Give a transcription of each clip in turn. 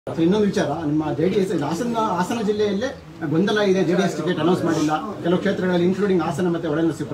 ಅಥವಾ ಇನ್ನೊಂದು ವಿಚಾರ ನಿಮ್ಮ J D S Hassan Hassan ಜಿಲ್ಲೆಯಲ್ಲೇ ಗೊಂದಲ ಇದೆ J D S ticket announce ಮಾಡಿಲ್ಲ ಕೆಲವು ಕ್ಷೇತ್ರಗಳಲ್ಲಿ ಇನ್ಕ್ಲೂಡಿಂಗ್ ಹಾಸನ ಮತ್ತೆ ಒಳನರಸೀಪುರ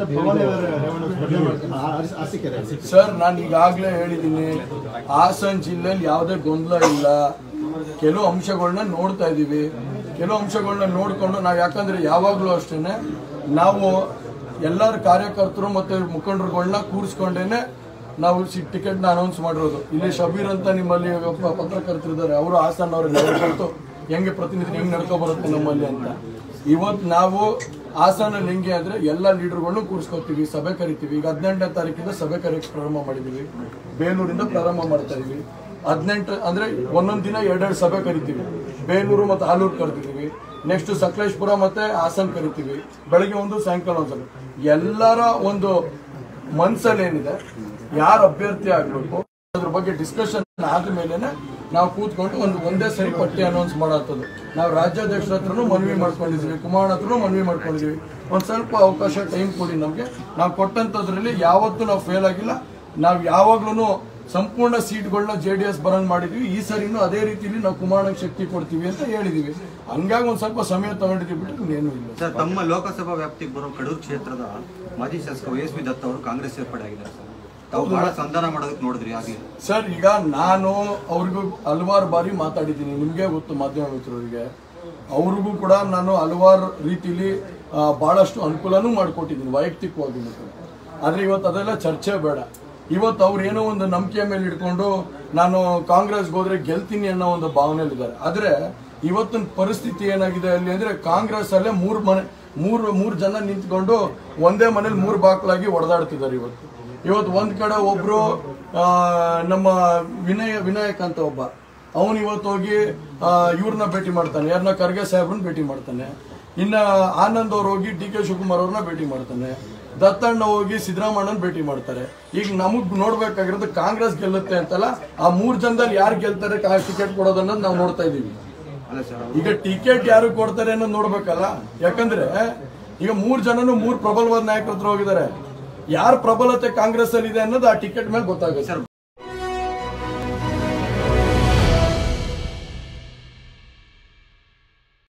ಆ, ಅರಸ- ಅರಸೀಕೆರೆ ಅರಸೀಕೆರೆ. ಸರ್ ನಾನು ಈಗಾಗಲೇ ಹೇಳಿದ್ದೀನಿ ಹಾಸನ್ ಜಿಲ್ಲೆಯಲ್ಲಿ ಯಾವುದೇ ಗೊಂದಲ ಇಲ್ಲ ಕೆಲವು ಅಂಶಗಳನ್ನ ನೋಡ್ತಾ ಇದ್ದೀವಿ ಕೆಲವು ಅಂಶಗಳನ್ನ ನೋಡ್ಕೊಂಡು ನಾವು ಯಾಕಂದ್ರೆ ಯಾವಾಗಲೂ ಅಷ್ಟೇನೆ ನಾವು ಎಲ್ಲರ ಕಾರ್ಯಕರ್ತರು ಮತ್ತೆ ಮುಖಂಡರುಗಳನ್ನ ಕೂರಿಸ್ಕೊಂಡೇನೆ ನಾವು ಟಿಕೆಟ್ನ ಅನೌನ್ಸ್ ಮಾಡಿರೋದು ಇಲ್ಲಿ ಶಬೀರ್ ಅಂತ ನಿಮ್ಮಲ್ಲಿ ಒಬ್ಬ ಪತ್ರಕರ್ತರಿದ್ದಾರೆ ಅವರು ಹಾಸನ್ ಅವ್ರಿಗೆ ನಡ್ಕೊಳ್ತು ಹೆಂಗೆ ಪ್ರತಿನಿಧಿ ಹೆಂಗೆ ನಡ್ಕೊ ಬರುತ್ತೆ ನಮ್ಮಲ್ಲಿ ಅಂತ ಇವತ್ತು ನಾವು ಹಾಸನಲ್ಲಿ ಹೆಂಗೆ ಅಂದ್ರೆ ಎಲ್ಲ ಲೀಡರ್ಗಳನ್ನು ಕೂರಿಸ್ಕೊತೀವಿ ಸಭೆ ಕರಿತೀವಿ ಈಗ ಹದಿನೆಂಟನೇ ತಾರೀಕಿಂದ ಸಭೆ ಕರೆಯಕ್ಕೆ ಪ್ರಾರಂಭ ಮಾಡಿದೀವಿ ಬೇಲೂರಿಂದ ಪ್ರಾರಂಭ ಮಾಡ್ತಾ ಇದೀವಿ ಹದಿನೆಂಟು ಅಂದ್ರೆ ಒಂದೊಂದು ದಿನ ಎರಡೆರಡು ಸಭೆ ಕರಿತೀವಿ ಬೇಲೂರು ಮತ್ತು ಹಾಲೂರು ಕರಿತಿದ್ದೀವಿ ನೆಕ್ಸ್ಟ್ ಸಕಲೇಶ್ಪುರ ಮತ್ತೆ ಹಾಸನ್ ಕರಿತೀವಿ ಬೆಳಗ್ಗೆ ಒಂದು ಸಾಯಂಕಾಲ ಒಂದು ಸಭೆ ಎಲ್ಲರ ಒಂದು ಮನ್ಸಲ್ಲಿ ಏನಿದೆ ಯಾರು ಅಭ್ಯರ್ಥಿ ಆಗ್ಬೇಕು ಅದ್ರ ಬಗ್ಗೆ ಡಿಸ್ಕಷನ್ ಆದ್ಮೇಲೆ ನಾವು ಕೂತ್ಕೊಂಡು ಒಂದು ಒಂದೇ ಸರಿ ಪಟ್ಟಿ ಅನೌನ್ಸ್ ಮಾಡತ್ತದು ನಾವು ರಾಜ್ಯಾಧ್ಯಕ್ಷರ ಹತ್ರನೂ ಮನವಿ ಮಾಡ್ಕೊಂಡಿದ್ವಿ ಕುಮಾರ್ ಹತ್ರನೂ ಮನವಿ ಮಾಡ್ಕೊಂಡಿದ್ವಿ ಒಂದ್ ಸ್ವಲ್ಪ ಅವಕಾಶ ಟೈಮ್ ಕೊಡಿ ನಮ್ಗೆ ನಾವು ಕೊಟ್ಟಂತದ್ರಲ್ಲಿ ಯಾವತ್ತೂ ನಾವು ಫೇಲ್ ಆಗಿಲ್ಲ ನಾವು ಯಾವಾಗ್ಲೂ ಸಂಪೂರ್ಣ ಸೀಟ್ಗಳನ್ನ ಜೆ ಡಿ ಎಸ್ ಬರಂಗ್ ಮಾಡಿದ್ವಿ ಈ ಸರಿನೂ ಅದೇ ರೀತಿಯಲ್ಲಿ ನಾವು ಕುಮಾರನಿಗೆ ಶಕ್ತಿ ಕೊಡ್ತೀವಿ ಅಂತ ಹೇಳಿದೀವಿ ಹಂಗಾಗಿ ಒಂದ್ ಸ್ವಲ್ಪ ಸಮಯ ತಗೊಂಡಿದ್ವಿ ಬಿಟ್ಟು ಏನೂ ಇಲ್ಲ ಸರ್ ತಮ್ಮ ಲೋಕಸಭಾ ವ್ಯಾಪ್ತಿಗೆ ಬರೋ ಕಡೂರು ಕ್ಷೇತ್ರದ ಮಾಜಿ ಶಾಸಕ ವೈ ಎಸ್ ವಿ ದತ್ತ ಅವರು ಕಾಂಗ್ರೆಸ್ ಸೇರ್ಪಡೆ ಆಗಿದ್ದಾರೆ ಸರ್ ತಾವು ಬಹಳ ಸಂಧಾನ ಮಾಡೋದಕ್ಕೆ ನೋಡಿದ್ರಿ ಹಾಗೆ ಸರ್ ಈಗ ನಾನು ಅವ್ರಿಗೂ ಹಲವಾರು ಬಾರಿ ಮಾತಾಡಿದ್ದೀನಿ ನಿಮಗೆ ಗೊತ್ತು ಮಾಧ್ಯಮ ಮಿತ್ರರಿಗೆ ಅವ್ರಿಗೂ ಕೂಡ ನಾನು ಹಲವಾರು ರೀತಿಲಿ ಆ, ಬಹಳಷ್ಟು ಅನುಕೂಲನೂ ಮಾಡಿಕೊಟ್ಟಿದ್ದೀನಿ ವೈಯಕ್ತಿಕವಾಗಿ ಆದ್ರೆ ಇವತ್ತು ಅದೆಲ್ಲ ಚರ್ಚೆ ಬೇಡ ಇವತ್ತು ಅವ್ರು ಏನೋ ಒಂದು ನಂಬಿಕೆ ಮೇಲೆ ಇಟ್ಕೊಂಡು ನಾನು ಕಾಂಗ್ರೆಸ್ಗೆ ಹೋದ್ರೆ ಗೆಲ್ತೀನಿ ಅನ್ನೋ ಒಂದು ಭಾವನೆಯಲ್ಲಿದ್ದಾರೆ ಆದ್ರೆ ಇವತ್ತಿನ ಪರಿಸ್ಥಿತಿ ಏನಾಗಿದೆ ಅಲ್ಲಿ ಅಂದ್ರೆ ಕಾಂಗ್ರೆಸ್ ಅಲ್ಲೇ ಮೂರು ಮನೆ ಮೂರು ಮೂರು ಜನ ನಿಂತ್ಕೊಂಡು ಒಂದೇ ಮನೇಲಿ ಮೂರು ಬಾಕ್ಲಾಗಿ ಹೊಡೆದಾಡ್ತಿದ್ದಾರೆ ಇವತ್ತು ಇವತ್ತು ಒಂದ್ ಕಡೆ ಒಬ್ರು ಆ, ನಮ್ಮ ವಿನಯ ವಿನಾಯಕ್ ಅಂತ ಒಬ್ಬ ಅವನು ಇವತ್ತು ಹೋಗಿ ಇವ್ರನ್ನ ಭೇಟಿ ಮಾಡ್ತಾನೆ ಯಾರನ್ನ ಖರ್ಗೆ ಸಾಹೇಬ್ರನ್ನ ಭೇಟಿ ಮಾಡ್ತಾನೆ ಇನ್ನ ಆನಂದ್ ಅವ್ರು ಹೋಗಿ ಡಿ ಕೆ ಶಿವಕುಮಾರ್ ಅವ್ರನ್ನ ಭೇಟಿ ಮಾಡ್ತಾನೆ ದತ್ತಣ್ಣ ಹೋಗಿ ಸಿದ್ದರಾಮಣ್ಣನ ಭೇಟಿ ಮಾಡ್ತಾರೆ ಈಗ ನಮಗ್ ನೋಡ್ಬೇಕಾಗಿರೋದು ಕಾಂಗ್ರೆಸ್ ಗೆಲ್ಲುತ್ತೆ ಅಂತಲ್ಲ ಆ ಮೂರ್ ಜನದಲ್ಲಿ ಯಾರು ಗೆಲ್ತಾರೆ ಟಿಕೆಟ್ ಕೊಡೋದನ್ನೋದು ನಾವು ನೋಡ್ತಾ ಇದೀವಿ ಅಲ್ಲ ಸರ್ ಈಗ ಟಿಕೆಟ್ ಯಾರು ಕೊಡ್ತಾರೆ ಅನ್ನೋದು ನೋಡ್ಬೇಕಲ್ಲ ಯಾಕಂದ್ರೆ ಈಗ ಮೂರ್ ಜನನು ಮೂರ್ ಪ್ರಬಲವಾದ ನಾಯಕರ ಹತ್ರ ಹೋಗಿದ್ದಾರೆ ಯಾರ ಪ್ರಬಲತೆ ಕಾಂಗ್ರೆಸ್ ಅಲ್ಲಿ ಇದೆ ಅನ್ನೋದು ಆ ಟಿಕೆಟ್ ಮೇಲೆ ಗೊತ್ತಾಗುತ್ತೆ